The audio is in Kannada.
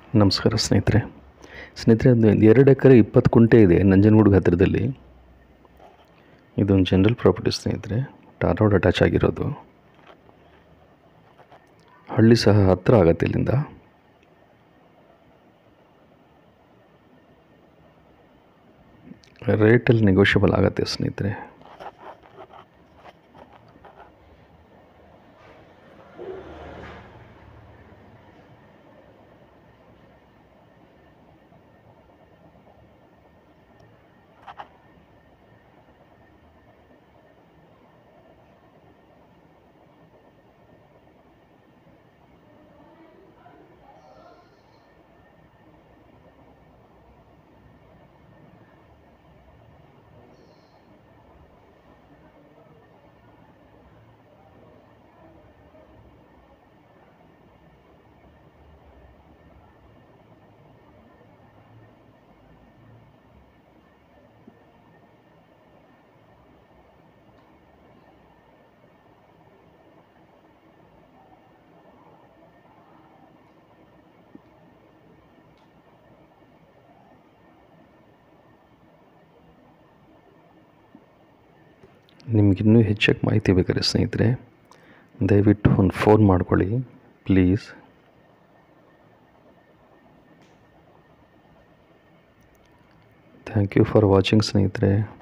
ನಮಸ್ಕಾರ ಸ್ನೇಹಿತರೆ ಸ್ನೇಹಿತರೆ ಒಂದು ಎರಡು ಎಕರೆ ಇಪ್ಪತ್ತು ಕುಂಟೆ ಇದೆ ನಂಜನಗೂಡು ಹತ್ತಿರದಲ್ಲಿ ಇದೊಂದು ಜನರಲ್ ಪ್ರಾಪರ್ಟಿ ಸ್ನೇಹಿತರೆ ಟಾರ್ ರೋಡ್ ಅಟ್ಯಾಚ್ ಆಗಿರೋದು ಹಳ್ಳಿ ಸಹ ಹತ್ತಿರ ಆಗತ್ತೆ ಇಲ್ಲಿಂದ ರೇಟಲ್ಲಿ ನೆಗೋಷಿಯಬಲ್ ಆಗುತ್ತೆ ಸ್ನೇಹಿತರೆ ನಿಮಗಿನ್ನೂ ಹೆಚ್ಚಾಗಿ ಮಾಹಿತಿ ಬೇಕಾದ್ರೆ ಸ್ನೇಹಿತರೆ ದಯವಿಟ್ಟು ಒಂದು ಫೋನ್ ಮಾಡ್ಕೊಳ್ಳಿ please thank you for watching ಸ್ನೇಹಿತರೆ